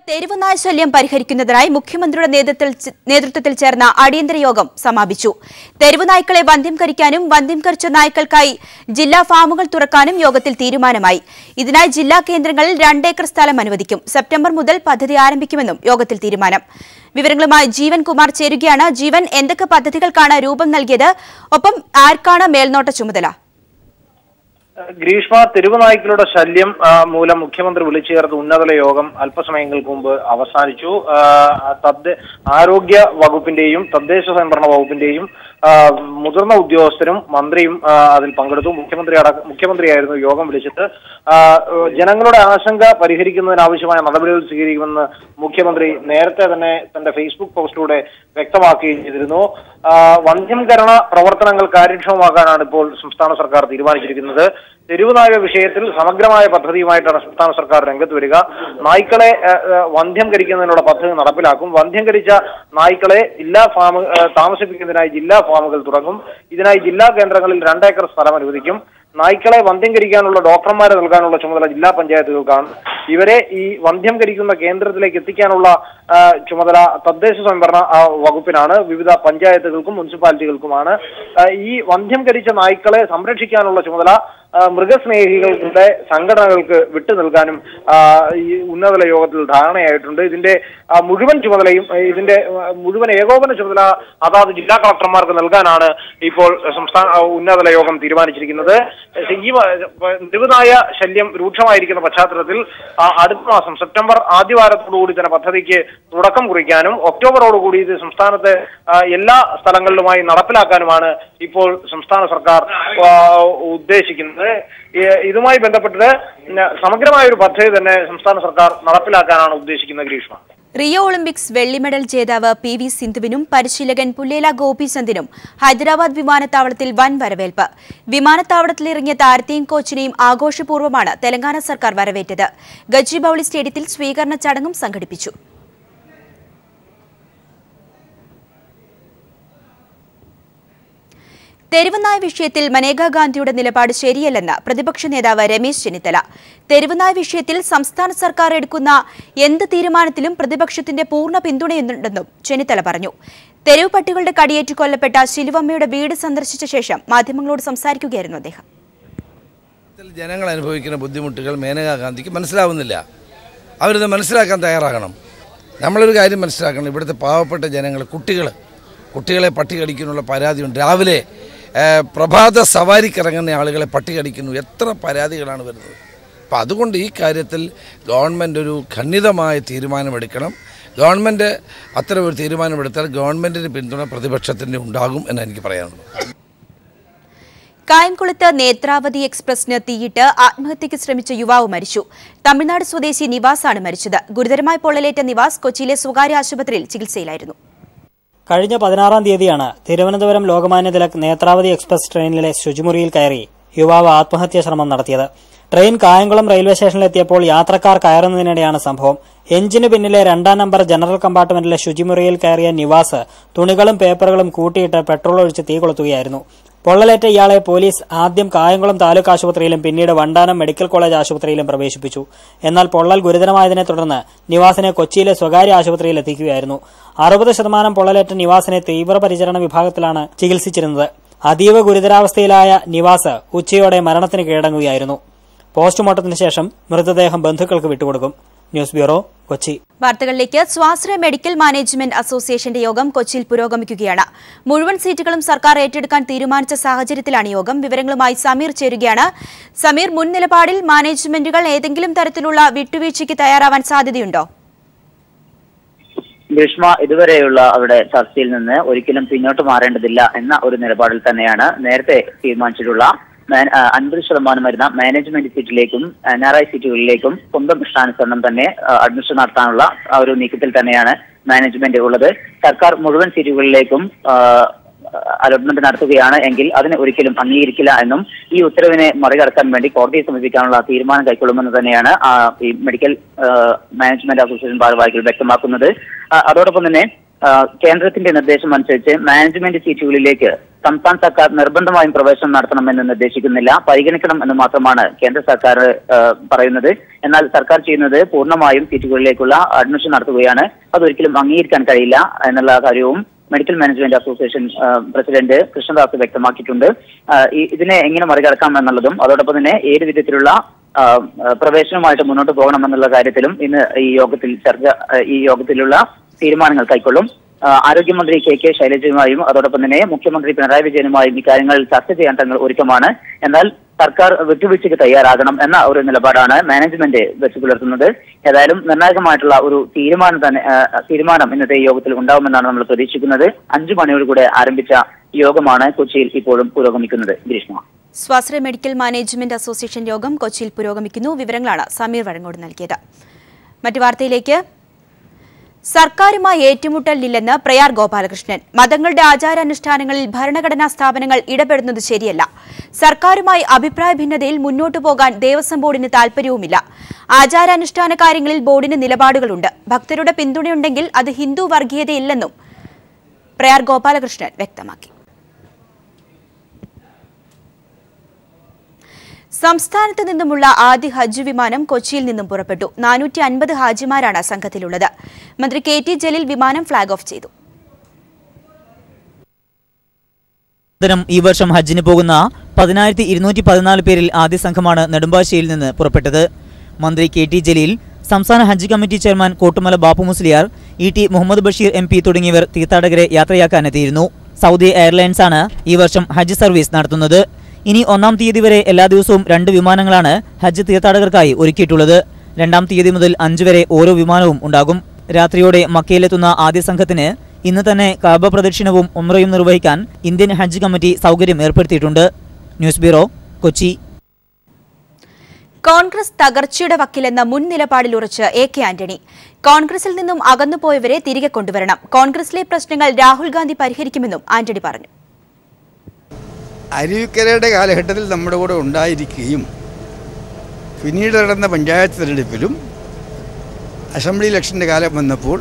തെരുവുനായ ശല്യം പരിഹരിക്കുന്നതിനായി മുഖ്യമന്ത്രിയുടെ നേതൃത്വത്തിൽ നേതൃത്വത്തിൽ ചേർന്ന അടിയന്തര യോഗം സമാപിച്ചു തെരുവുനായ്ക്കളെ വന്ധ്യംകരിക്കാനും വന്ധ്യംകരിച്ച നായ്ക്കൾക്കായി ജില്ലാ ഫാമുകൾ തുറക്കാനും യോഗത്തിൽ തീരുമാനമായി ഇതിനായി ജില്ലാ കേന്ദ്രങ്ങളിൽ രണ്ടേക്കർ സ്ഥലം അനുവദിക്കും സെപ്റ്റംബർ മുതൽ പദ്ധതി ആരംഭിക്കുമെന്നും യോഗത്തിൽ തീരുമാനം വിവരങ്ങളുമായി ജീവൻ കുമാർ ചേരുകയാണ് ജീവൻ എന്തൊക്കെ പദ്ധതികൾക്കാണ് രൂപം നൽകിയത് ഒപ്പം ആർക്കാണ് മേൽനോട്ട ചുമതല ഗ്രീഷ്മ തെരുവുനായ്ക്കളുടെ ശല്യം ആ, മൂലം മുഖ്യമന്ത്രി വിളിച്ചു ചേർത്ത ഉന്നതല യോഗം അല്പസമയങ്ങൾക്ക് മുമ്പ് അവസാനിച്ചു ആ, തദ്ദേ ആരോഗ്യ വകുപ്പിന്റെയും തദ്ദേശ സ്വയംഭരണ വകുപ്പിന്റെയും ആ, മുതിർന്ന ഉദ്യോഗസ്ഥരും മന്ത്രിയും ആ, അതിൽ പങ്കെടുത്തു മുഖ്യമന്ത്രി അടക്കം മുഖ്യമന്ത്രിയായിരുന്നു യോഗം വിളിച്ചിട്ട് ആ, ജനങ്ങളുടെ ആശങ്ക പരിഹരിക്കുന്നതിനാവശ്യമായ നടപടികൾ സ്വീകരിക്കുമെന്ന് മുഖ്യമന്ത്രി നേരത്തെ തന്നെ തന്റെ ഫേസ്ബുക്ക് പോസ്റ്റിലൂടെ വ്യക്തമാക്കുകയും ചെയ്തിരുന്നു ആ, വന്ധ്യംകരണ പ്രവർത്തനങ്ങൾ കാര്യക്ഷമമാക്കാനാണ് ഇപ്പോൾ സംസ്ഥാന സർക്കാർ തീരുമാനിച്ചിരിക്കുന്നത് തെരുവുനായ വിഷയത്തിൽ സമഗ്രമായ പദ്ധതിയുമായിട്ടാണ് സംസ്ഥാന സർക്കാർ രംഗത്ത് വരിക നായ്ക്കളെ ആ, ആ, വന്ധ്യംകരിക്കുന്നതിനുള്ള പദ്ധതി നടപ്പിലാക്കും വന്ധ്യംകരിച്ച നായ്ക്കളെ ജില്ലാ ഫാം ആ, താമസിപ്പിക്കുന്നതിനായി ജില്ലാ ഫാമുകൾ തുടങ്ങും ഇതിനായി ജില്ലാ കേന്ദ്രങ്ങളിൽ രണ്ടേക്കർ സ്ഥലം അനുവദിക്കും നായ്ക്കളെ വന്ധ്യംകരിക്കാനുള്ള ഡോക്ടർമാരെ നൽകാനുള്ള ചുമതല ജില്ലാ പഞ്ചായത്തുകൾക്കാണ് ഇവരെ ഈ വന്ധ്യംകരിക്കുന്ന കേന്ദ്രത്തിലേക്ക് എത്തിക്കാനുള്ള ആ, ചുമതല തദ്ദേശ സ്വയംഭരണ ആ, വകുപ്പിനാണ് വിവിധ പഞ്ചായത്തുകൾക്കും മുനിസിപ്പാലിറ്റികൾക്കുമാണ് ആ, ഈ വന്ധ്യംകരിച്ച നായ്ക്കളെ സംരക്ഷിക്കാനുള്ള ചുമതല ആ, മൃഗസ്നേഹികളുടെ സംഘടനകൾക്ക് വിട്ടു നൽകാനും ആ, ഈ ഉന്നതല യോഗത്തിൽ ധാരണയായിട്ടുണ്ട് ഇതിന്റെ ആ, മുഴുവൻ ചുമതലയും ആ, ഇതിന്റെ ആ, മുഴുവൻ ഏകോപന ചുമതല അതാത് ജില്ലാ കളക്ടർമാർക്ക് നൽകാനാണ് ഇപ്പോൾ സംസ്ഥാന ആ, ഉന്നതല യോഗം തീരുമാനിച്ചിരിക്കുന്നത് ഈ വ- നിരുവനായ ശല്യം രൂക്ഷമായിരിക്കുന്ന പശ്ചാത്തലത്തിൽ ആ, അടുത്ത മാസം സെപ്റ്റംബർ ആദ്യവാരത്തോടുകൂടി തന്നെ പദ്ധതിക്ക് തുടക്കം കുറിക്കാനും ഒക്ടോബറോടുകൂടി ഇത് സംസ്ഥാനത്തെ ആ, എല്ലാ സ്ഥലങ്ങളിലുമായി നടപ്പിലാക്കാനുമാണ് ഇപ്പോൾ സംസ്ഥാന സർക്കാർ ആ, ഉദ്ദേശിക്കുന്നത് ഈ- ഇതുമായി ബന്ധപ്പെട്ട് സമഗ്രമായ ഒരു പദ്ധതി തന്നെ സംസ്ഥാന സർക്കാർ നടപ്പിലാക്കാനാണ് ഉദ്ദേശിക്കുന്നത് ഗ്രീഷ്മ റിയോ ഒളിമ്പിക്സ് വെള്ളി മെഡൽ ജേതാവ് പി വി സിന്ധുവിനും പരിശീലകൻ പുല്ലേല ഗോപിചന്ദിനും ഹൈദരാബാദ് വിമാനത്താവളത്തിൽ വൻ വരവേൽപ്പ് വിമാനത്താവളത്തിലിറങ്ങിയ താരത്തെയും കോച്ചിനെയും ആഘോഷപൂർവ്വമാണ് തെലങ്കാന സർക്കാർ വരവേറ്റത് ഗജിബൌളി സ്റ്റേഡിയത്തിൽ സ്വീകരണ ചടങ്ങും സംഘടിപ്പിച്ചു തെരുവുനായ വിഷയത്തിൽ മനേകാ ഗാന്ധിയുടെ നിലപാട് ശരിയല്ലെന്ന് പ്രതിപക്ഷ നേതാവ് രമേശ് ചെന്നിത്തല തെരുവുനായ വിഷയത്തിൽ സംസ്ഥാന സർക്കാർ എടുക്കുന്ന എന്ത് തീരുമാനത്തിലും പ്രതിപക്ഷത്തിന്റെ പൂർണ്ണ പിന്തുണയുണ്ടെന്നും ചെന്നിത്തല പറഞ്ഞു തെരുവ് പട്ടികളുടെ കടിയേറ്റ് കൊല്ലപ്പെട്ട ശിലുവമ്മയുടെ വീട് സന്ദർശിച്ച ശേഷം മാധ്യമങ്ങളോട് സംസാരിക്കുകയായിരുന്നു അദ്ദേഹം ഇതിൽ ജനങ്ങൾ അനുഭവിക്കുന്ന ബുദ്ധിമുട്ടുകൾ മേനകാ ഗാന്ധിക്ക് മനസ്സിലാവുന്നില്ല അവരിത് മനസ്സിലാക്കാൻ തയ്യാറാകണം നമ്മളൊരു കാര്യം മനസ്സിലാക്കണം ഇവിടുത്തെ പാവപ്പെട്ട ജനങ്ങൾ കുട്ടികൾ കുട്ടികളെ പട്ടി കടിക്കുന്നുള്ള പരാതിയുണ്ട് രാവിലെ ഏ, പ്രഭാത സവാരിക്കിറങ്ങുന്ന ആളുകളെ പട്ടി കടിക്കുന്നു എത്ര പരാതികളാണ് വരുന്നത് അപ്പം അതുകൊണ്ട് ഈ കാര്യത്തിൽ ഗവൺമെൻറ് ഒരു ഖണ്ഡിതമായ തീരുമാനമെടുക്കണം ഗവൺമെൻറ് അത്തരം ഒരു തീരുമാനമെടുത്താൽ ഗവൺമെൻറ്റിന് പിന്തുണ പ്രതിപക്ഷത്തിൻ്റെ ഉണ്ടാകും എന്ന് എനിക്ക് പറയാനുള്ളൂ കായംകുളത്ത് നേത്രാവതി എക്സ്പ്രസിന് തീയിട്ട് ആത്മഹത്യയ്ക്ക് ശ്രമിച്ച യുവാവ് മരിച്ചു തമിഴ്നാട് സ്വദേശി നിവാസാണ് മരിച്ചത് ഗുരുതരമായി പൊള്ളലേറ്റ നിവാസ് കൊച്ചിയിലെ സ്വകാര്യ ആശുപത്രിയിൽ ചികിത്സയിലായിരുന്നു കഴിഞ്ഞ പതിനാറാം തീയതിയാണ് തിരുവനന്തപുരം ലോകമാന്യ തിലക് നേത്രാവതി എക്സ്പ്രസ് ട്രെയിനിലെ ശുചിമുറിയിൽ കയറി യുവാവ് ആത്മഹത്യാ ശ്രമം നടത്തിയത് ട്രെയിൻ കായംകുളം റെയിൽവേ സ്റ്റേഷനിലെത്തിയപ്പോൾ യാത്രക്കാർ കയറുന്നതിനിടെയാണ് സംഭവം എഞ്ചിന് പിന്നിലെ രണ്ടാം നമ്പർ ജനറൽ കമ്പാർട്ട്മെന്റിലെ ശുചിമുറിയിൽ കയറിയ നിവാസ് തുണികളും പേപ്പറുകളും കൂട്ടിയിട്ട് പെട്രോൾ ഒഴിച്ച് തീ കൊളുത്തുകയായിരുന്നു പൊള്ളലേറ്റ ഇയാളെ പോലീസ് ആദ്യം കായംകുളം താലൂക്ക് ആശുപത്രിയിലും പിന്നീട് വണ്ടാനം മെഡിക്കൽ കോളേജ് ആശുപത്രിയിലും പ്രവേശിപ്പിച്ചു എന്നാൽ പൊള്ളൽ ഗുരുതരമായതിനെ തുടർന്ന് നിവാസിനെ കൊച്ചിയിലെ സ്വകാര്യ ആശുപത്രിയിൽ എത്തിക്കുകയായിരുന്നു അറുപത് ശതമാനം പൊള്ളലേറ്റ നിവാസിനെ തീവ്രപരിചരണ വിഭാഗത്തിലാണ് ചികിത്സിച്ചിരുന്നത് അതീവ ഗുരുതരാവസ്ഥയിലായ നിവാസ് ഉച്ചയോടെ മരണത്തിന് കീഴടങ്ങുകയായിരുന്നു പോസ്റ്റ്മോർട്ടത്തിന് ശേഷം മൃതദേഹം ബന്ധുക്കൾക്ക് വിട്ടുകൊടുക്കും ന്യൂസ് ബ്യൂറോ കൊച്ചി വാർത്തകളിലേക്ക് സ്വാശ്രയ മെഡിക്കൽ മാനേജ്മെന്റ് അസോസിയേഷന്റെ യോഗം കൊച്ചിയിൽ പുരോഗമിക്കുകയാണ് മുഴുവൻ സീറ്റുകളും സർക്കാർ ഏറ്റെടുക്കാൻ തീരുമാനിച്ച സാഹചര്യത്തിലാണ് യോഗം വിവരങ്ങളുമായി സമീർ ചേരുകയാണ് സമീർ മുൻ നിലപാടിൽ മാനേജ്മെന്റുകൾ ഏതെങ്കിലും തരത്തിലുള്ള വിട്ടുവീഴ്ചയ്ക്ക് തയ്യാറാവാൻ സാധ്യതയുണ്ടോ ഗ്രീഷ്മ ഇതുവരെയുള്ള അവിടെ ചർച്ചയിൽ നിന്ന് ഒരിക്കലും പിന്നോട്ട് മാറേണ്ടതില്ല എന്ന ഒരു നിലപാടിൽ തന്നെയാണ് നേരത്തെ തീരുമാനിച്ചിട്ടുള്ള മാൻ- ആ, അൻപത് ശതമാനം വരുന്ന മാനേജ്മെന്റ് സീറ്റിലേക്കും എൻ ആർ ഐ സീറ്റുകളിലേക്കും സ്വന്തം ഇഷ്ടാനുസരണം തന്നെ ആ, അഡ്മിഷൻ നടത്താനുള്ള ആ ഒരു നീക്കത്തിൽ തന്നെയാണ് മാനേജ്മെന്റ് ഉള്ളത് സർക്കാർ മുഴുവൻ സീറ്റുകളിലേക്കും ആ, അലോട്ട്മെന്റ് നടത്തുകയാണ് എങ്കിൽ അതിനെ ഒരിക്കലും അംഗീകരിക്കില്ല എന്നും ഈ ഉത്തരവിനെ മറികടക്കാൻ വേണ്ടി കോടതിയെ സമീപിക്കാനുള്ള തീരുമാനം കൈക്കൊള്ളുമെന്ന് തന്നെയാണ് ആ, ഈ മെഡിക്കൽ ആ, മാനേജ്മെന്റ് അസോസിയേഷൻ ഭാരവാഹികൾ വ്യക്തമാക്കുന്നത് ആ, അതോടൊപ്പം തന്നെ ആ, കേന്ദ്രത്തിന്റെ നിർദ്ദേശം അനുസരിച്ച് മാനേജ്മെന്റ് സീറ്റുകളിലേക്ക് സംസ്ഥാന സർക്കാർ നിർബന്ധമായും പ്രവേശനം നടത്തണമെന്ന് നിർദ്ദേശിക്കുന്നില്ല പരിഗണിക്കണം എന്ന് മാത്രമാണ് കേന്ദ്ര സർക്കാർ ആ, പറയുന്നത് എന്നാൽ സർക്കാർ ചെയ്യുന്നത് പൂർണ്ണമായും സീറ്റുകളിലേക്കുള്ള അഡ്മിഷൻ നടത്തുകയാണ് അതൊരിക്കലും അംഗീകരിക്കാൻ കഴിയില്ല എന്നുള്ള കാര്യവും മെഡിക്കൽ മാനേജ്മെന്റ് അസോസിയേഷൻ ആ, പ്രസിഡന്റ് കൃഷ്ണദാസ് വ്യക്തമാക്കിയിട്ടുണ്ട് ആ, ഈ- ഇതിനെ എങ്ങനെ മറികടക്കാം എന്നുള്ളതും അതോടൊപ്പം തന്നെ ഏത് വിധത്തിലുള്ള ആ, ആ, പ്രവേശനവുമായിട്ട് മുന്നോട്ട് പോകണമെന്നുള്ള കാര്യത്തിലും ഇന്ന് ഈ യോഗത്തിൽ ചർച്ച ആ, ഈ യോഗത്തിലുള്ള തീരുമാനങ്ങൾ കൈക്കൊള്ളും ആ, ആരോഗ്യമന്ത്രി കെ കെ ശൈലജയുമായും അതോടൊപ്പം തന്നെ മുഖ്യമന്ത്രി പിണറായി വിജയനുമായും ഇക്കാര്യങ്ങൾ ചർച്ച ചെയ്യാൻ തങ്ങൾ ഒരുക്കമാണ് എന്നാൽ സർക്കാർ വിട്ടുവീഴ്ചയ്ക്ക് തയ്യാറാകണം എന്ന ഒരു നിലപാടാണ് മാനേജ്മെന്റ് വെച്ച് പുലർത്തുന്നത് ഏതായാലും നിർണായകമായിട്ടുള്ള ഒരു തീരുമാനം തന്നെ ആ, തീരുമാനം ഇന്നത്തെ ഈ യോഗത്തിൽ ഉണ്ടാവുമെന്നാണ് നമ്മൾ പ്രതീക്ഷിക്കുന്നത് അഞ്ചു മണിയോടുകൂടെ ആരംഭിച്ച യോഗമാണ് കൊച്ചിയിൽ ഇപ്പോഴും പുരോഗമിക്കുന്നത് ഗ്രീഷ്മ സ്വാശ്രയ മെഡിക്കൽ മാനേജ്മെന്റ് അസോസിയേഷൻ യോഗം കൊച്ചിയിൽ പുരോഗമിക്കുന്നു വിവരങ്ങളാണ് സമീർ വഴങ്ങോട് നൽകിയത് മറ്റു വാർത്തയിലേക്ക് സർക്കാരുമായി ഏറ്റുമുട്ടലില്ലെന്ന് പ്രയാർ ഗോപാലകൃഷ്ണൻ മതങ്ങളുടെ ആചാരാനുഷ്ഠാനങ്ങളിൽ ഭരണഘടനാ സ്ഥാപനങ്ങൾ ഇടപെടുന്നത് ശരിയല്ല സർക്കാരുമായി അഭിപ്രായ ഭിന്നതയിൽ മുന്നോട്ടു പോകാൻ ദേവസ്വം ബോർഡിന് താൽപര്യവുമില്ല ആചാരാനുഷ്ഠാന കാര്യങ്ങളിൽ ബോർഡിന് നിലപാടുകളുണ്ട് ഭക്തരുടെ പിന്തുണയുണ്ടെങ്കിൽ അത് ഹിന്ദു വർഗീയതയില്ലെന്നും പ്രയാർ ഗോപാലകൃഷ്ണൻ വ്യക്തമാക്കി സംസ്ഥാനത്ത് നിന്നുമുള്ള ആദ്യ ഹജ്ജ് വിമാനം കൊച്ചിയിൽ നിന്നും പുറപ്പെട്ടു നാനൂറ്റി അൻപത് ഹാജിമാരാണ് സംഘത്തിലുള്ളത് മന്ത്രി കെ ടി ജലീൽ വിമാനം ഫ്ളാഗ് ഓഫ് ചെയ്തു അനന്തരം ഈ വർഷം ഹജ്ജിന് പോകുന്ന പതിനായിരത്തി ഇരുന്നൂറ്റി പതിനാല് പേരിൽ ആദ്യ സംഘമാണ് നെടുമ്പാശ്ശേരിയിൽ നിന്ന് പുറപ്പെട്ടത് മന്ത്രി കെ ടി ജലീൽ സംസ്ഥാന ഹജ്ജ് committee chairman Kottumala Bappu Musliyar E T Muhammad Basheer M P തുടങ്ങിയവർ തീർത്ഥാടകരെ യാത്രയാക്കാനെത്തിയിരുന്നു സൗദി എയർലൈൻസാണ് ഈ വർഷം ഹജ്ജ് സർവീസ് നടത്തുന്നത് ഇനി ഒന്നാം തീയതി വരെ എല്ലാ ദിവസവും രണ്ട് വിമാനങ്ങളാണ് ഹജ്ജ് തീർത്ഥാടകർക്കായി ഒരുക്കിയിട്ടുള്ളത് രണ്ടാം തീയതി മുതൽ അഞ്ച് വരെ ഓരോ വിമാനവും ഉണ്ടാകും രാത്രിയോടെ മക്കയിലെത്തുന്ന ആദ്യ സംഘത്തിന് ഇന്ന് തന്നെ കാബ പ്രദക്ഷിണവും ഉംറയും നിർവഹിക്കാൻ ഇന്ത്യൻ ഹജ്ജ് കമ്മിറ്റി സൗകര്യം ഏർപ്പെടുത്തിയിട്ടുണ്ട് ന്യൂസ് ബ്യൂറോ കൊച്ചി കോൺഗ്രസ് തകർച്ചയുടെ വക്കിലെന്ന മുൻ നിലപാടിൽ ഉറച്ച് എ കെ ആന്റണി കോൺഗ്രസിൽ നിന്നും അകന്നുപോയവരെ തിരികെ കൊണ്ടുവരണം കോൺഗ്രസിലെ പ്രശ്നങ്ങൾ രാഹുൽ ഗാന്ധി പരിഹരിക്കുമെന്നും ആന്റണി പറഞ്ഞു അരുവിക്കരയുടെ കാലഘട്ടത്തിൽ നമ്മുടെ കൂടെ ഉണ്ടായിരിക്കുകയും പിന്നീട് നടന്ന പഞ്ചായത്ത് തിരഞ്ഞെടുപ്പിലും അസംബ്ലി ഇലക്ഷൻ്റെ കാലം വന്നപ്പോൾ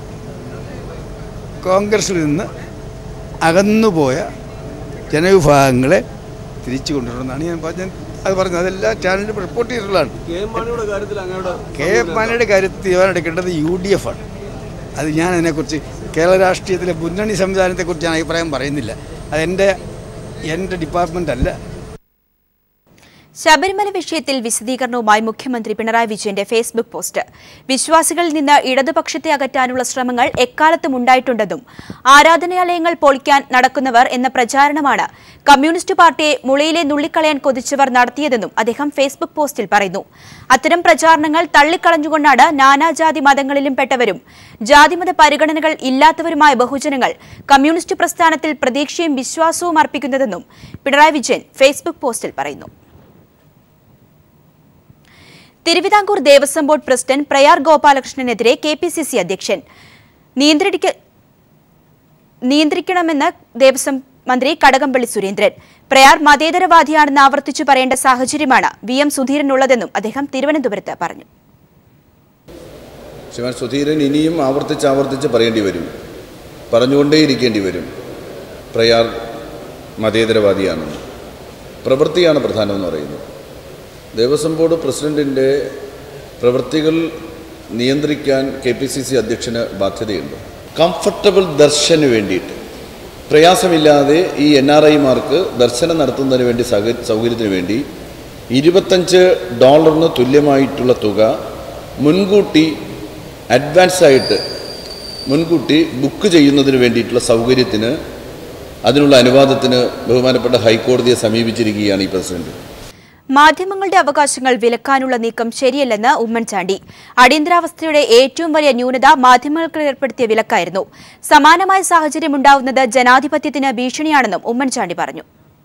കോൺഗ്രസിൽ നിന്ന് അകന്നുപോയ ജനവിഭാഗങ്ങളെ തിരിച്ചു കൊണ്ടുവരണമെന്നാണ് ഞാൻ പറഞ്ഞത് അത് പറഞ്ഞത് അതെല്ലാ ചാനലിലും റിപ്പോർട്ട് ചെയ്തിട്ടുള്ളതാണ് കെ എം മാണിയുടെ കാര്യത്തിൽ തീരുമാനം എടുക്കേണ്ടത് യു ഡി എഫ് ആണ് അത് ഞാൻ അതിനെക്കുറിച്ച് കേരള രാഷ്ട്രീയത്തിലെ മുന്നണി സംവിധാനത്തെക്കുറിച്ച് ഞാൻ അഭിപ്രായം പറയുന്നില്ല അതെൻ്റെ എൻ്റെ ഡിപ്പാർട്ട്മെൻ്റ് അല്ല ശബരിമല വിഷയത്തിൽ വിശദീകരണവുമായി മുഖ്യമന്ത്രി പിണറായി വിജയന്റെ ഫേസ്ബുക്ക് പോസ്റ്റ് വിശ്വാസികളിൽ നിന്ന് ഇടതുപക്ഷത്തെ അകറ്റാനുള്ള ശ്രമങ്ങൾ എക്കാലത്തും ഉണ്ടായിട്ടുണ്ടെന്നും ആരാധനാലയങ്ങൾ പൊളിക്കാൻ നടക്കുന്നവർ എന്ന പ്രചാരണമാണ് കമ്മ്യൂണിസ്റ്റ് പാർട്ടിയെ മുളയിലെ നുള്ളിക്കളയാൻ കൊതിച്ചവർ നടത്തിയതെന്നും അദ്ദേഹം ഫേസ്ബുക്ക് പോസ്റ്റിൽ പറയുന്നു അത്തരം പ്രചാരണങ്ങൾ തള്ളിക്കളഞ്ഞുകൊണ്ടാണ് നാനാജാതി മതങ്ങളിലും പെട്ടവരും ജാതിമത പരിഗണനകൾ ഇല്ലാത്തവരുമായ ബഹുജനങ്ങൾ കമ്മ്യൂണിസ്റ്റ് പ്രസ്ഥാനത്തിൽ പ്രതീക്ഷയും വിശ്വാസവും അർപ്പിക്കുന്നതെന്നും പിണറായി വിജയൻ ഫേസ്ബുക്ക് പോസ്റ്റിൽ പറയുന്നു തിരുവിതാംകൂർ ദേവസ്വം ബോർഡ് പ്രസിഡന്റ് പ്രയാർ ഗോപാലകൃഷ്ണനെതിരെ കെ പി സി സി അധ്യക്ഷൻ നിയന്ത്രിക്ക നിയന്ത്രിക്കണമെന്ന് ദേവസ്വം മന്ത്രി കടകംപള്ളി സുരേന്ദ്രൻ പ്രയാർ മതേതരവാദിയാണെന്ന് ആവർത്തിച്ചു പറയേണ്ട സാഹചര്യമാണ് വി എം സുധീരനുള്ളതെന്നും അദ്ദേഹം തിരുവനന്തപുരത്ത് പറഞ്ഞു ശ്രീമാൻ സുധീരൻ ഇനിയും ആവർത്തിച്ച് ആവർത്തിച്ച് പറയേണ്ടി വരും പറഞ്ഞുകൊണ്ടേയിരിക്കേണ്ടി വരും പ്രയാർ മതേതരവാദിയാണെന്ന് പ്രവൃത്തിയാണ് പ്രധാനമെന്ന് പറയുന്നത് ദേവസ്വം ബോർഡ് പ്രസിഡന്റിൻ്റെ പ്രവൃത്തികൾ നിയന്ത്രിക്കാൻ കെ പി സി സി അധ്യക്ഷന് ബാധ്യതയുണ്ട് കംഫർട്ടബിൾ ദർശന് വേണ്ടിയിട്ട് പ്രയാസമില്ലാതെ ഈ എൻ ആർ ഐമാർക്ക് ദർശനം നടത്തുന്നതിന് വേണ്ടി സൗക സൗകര്യത്തിന് വേണ്ടി ഇരുപത്തഞ്ച് ഡോളറിന് തുല്യമായിട്ടുള്ള തുക മുൻകൂട്ടി അഡ്വാൻസ് ആയിട്ട് മുൻകൂട്ടി ബുക്ക് ചെയ്യുന്നതിന് വേണ്ടിയിട്ടുള്ള സൗകര്യത്തിന് അതിനുള്ള അനുവാദത്തിന് ബഹുമാനപ്പെട്ട ഹൈക്കോടതിയെ സമീപിച്ചിരിക്കുകയാണ് ഈ പ്രസിഡന്റ് മാധ്യമങ്ങളുടെ അവകാശങ്ങൾ വിലക്കാനുള്ള നീക്കം ശരിയല്ലെന്ന് ഉമ്മൻചാണ്ടി അടിയന്തരാവസ്ഥയുടെ ഏറ്റവും വലിയ ന്യൂനത മാധ്യമങ്ങൾക്ക് ഏർപ്പെടുത്തിയ വിലക്കായിരുന്നു സമാനമായ സാഹചര്യം ഉണ്ടാവുന്നത് ജനാധിപത്യത്തിന് ഭീഷണിയാണെന്നും ഉമ്മൻചാണ്ടി പറഞ്ഞു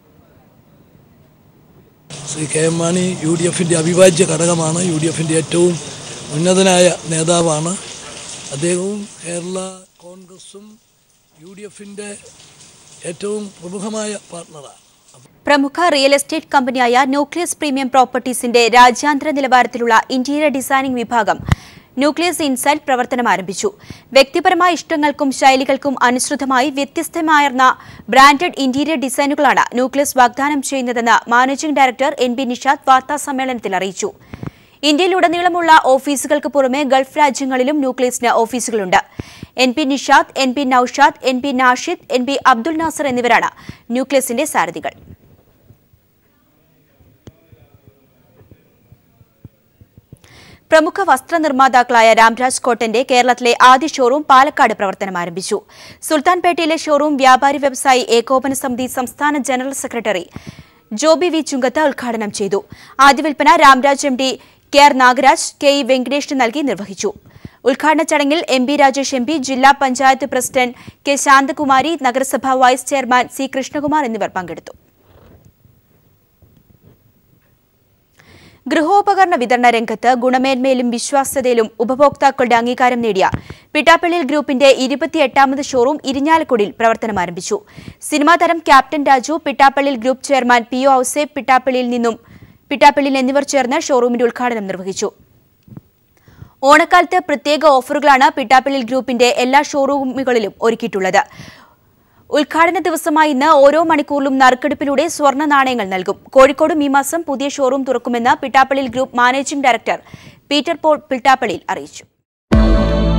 Shri K M Mani U D എഫിൻ്റെ അവിഭാജ്യ ഘടകമാണ് യു ഡി എഫിൻ്റെ ഏറ്റവും ഉന്നതനായ നേതാവാണ് അദ്ദേഹവും കേരള കോൺഗ്രസും യു ഡി എഫിൻ്റെ ഏറ്റവും പ്രമുഖമായ പാർട്ണറാണ് പ്രമുഖ റിയൽ എസ്റ്റേറ്റ് കമ്പനിയായ ന്യൂക്ലിയസ് പ്രീമിയം പ്രോപ്പർട്ടീസിന്റെ രാജ്യാന്തര നിലവാരത്തിലുള്ള ഇന്റീരിയർ ഡിസൈനിംഗ് വിഭാഗം ന്യൂക്ലിയസ് ഇൻസൈറ്റ് പ്രവർത്തനം ആരംഭിച്ചു വ്യക്തിപരമായ ഇഷ്ടങ്ങൾക്കും ശൈലികൾക്കും അനുസൃതമായി വ്യത്യസ്തമാർന്ന ബ്രാൻഡഡ് ഇന്റീരിയർ ഡിസൈനുകളാണ് ന്യൂക്ലിയസ് വാഗ്ദാനം ചെയ്യുന്നതെന്ന് managing director N B Nishad വാർത്താ സമ്മേളനത്തിൽ അറിയിച്ചു ഇന്ത്യയിലുടനീളമുള്ള ഓഫീസുകൾക്ക് പുറമെ ഗൾഫ് രാജ്യങ്ങളിലും ന്യൂക്ലിയസിന് ഓഫീസുകളുണ്ട് N P Nishad N P Noushad N P Nashid N P Abdul Nasser എന്നിവരാണ് ന്യൂക്ലിയസിന്റെ സാരഥികൾ പ്രമുഖ വസ്ത്രനിർമ്മാതാക്കളായ രാംരാജ് കോട്ടന്റെ കേരളത്തിലെ ആദ്യ ഷോറൂം പാലക്കാട് പ്രവർത്തനം ആരംഭിച്ചു സുൽത്താൻപേട്ടയിലെ ഷോറൂം വ്യാപാരി വ്യവസായി ഏകോപന സമിതി സംസ്ഥാന general secretary Joby V Chunkath ഉദ്ഘാടനം ചെയ്തു ആദ്യ വിൽപ്പന Ramraj M D K R Nagaraj K E വെങ്കടേഷിന് നൽകി നിർവഹിച്ചു ഉദ്ഘാടന ചടങ്ങിൽ M B Rajesh M P ജില്ലാ പഞ്ചായത്ത് പ്രസിഡന്റ് കെ ശാന്തകുമാരി നഗരസഭ വൈസ് ചെയർമാൻ സി കൃഷ്ണകുമാർ എന്നിവർ പങ്കെടുത്തു ഗൃഹോപകരണ വിതരണ രംഗത്ത് ഗുണമേന്മയിലും വിശ്വാസ്യതയിലും ഉപഭോക്താക്കളുടെ അംഗീകാരം നേടിയ പിട്ടാപ്പള്ളിയിൽ ഗ്രൂപ്പിന്റെ ഇരുപത്തിയെട്ടാമത് ഷോറൂം ഇരിഞ്ഞാലക്കുടിയിൽ പ്രവർത്തനം ആരംഭിച്ചു സിനിമാ താരം captain Raju Pittappillil group chairman P O Ouseph Pittappillil നിന്നും പിട്ടാപ്പള്ളിയിൽ എന്നിവർ ചേർന്ന് ഷോറൂമിന്റെ ഉദ്ഘാടനം നിർവഹിച്ചു ഓണക്കാലത്ത് പ്രത്യേക ഓഫറുകളാണ് പിട്ടാപ്പള്ളിയിൽ ഗ്രൂപ്പിന്റെ എല്ലാ ഷോറൂമുകളിലും ഒരുക്കിയിട്ടുള്ളത് ഉദ്ഘാടന ദിവസമായ ഇന്ന് ഓരോ മണിക്കൂറിലും നറുക്കെടുപ്പിലൂടെ സ്വർണ്ണ നാണയങ്ങൾ നൽകും കോഴിക്കോടും ഈ മാസം പുതിയ ഷോറൂം തുറക്കുമെന്ന് Pittappillil group managing director Peter Paul Pittappillil അറിയിച്ചു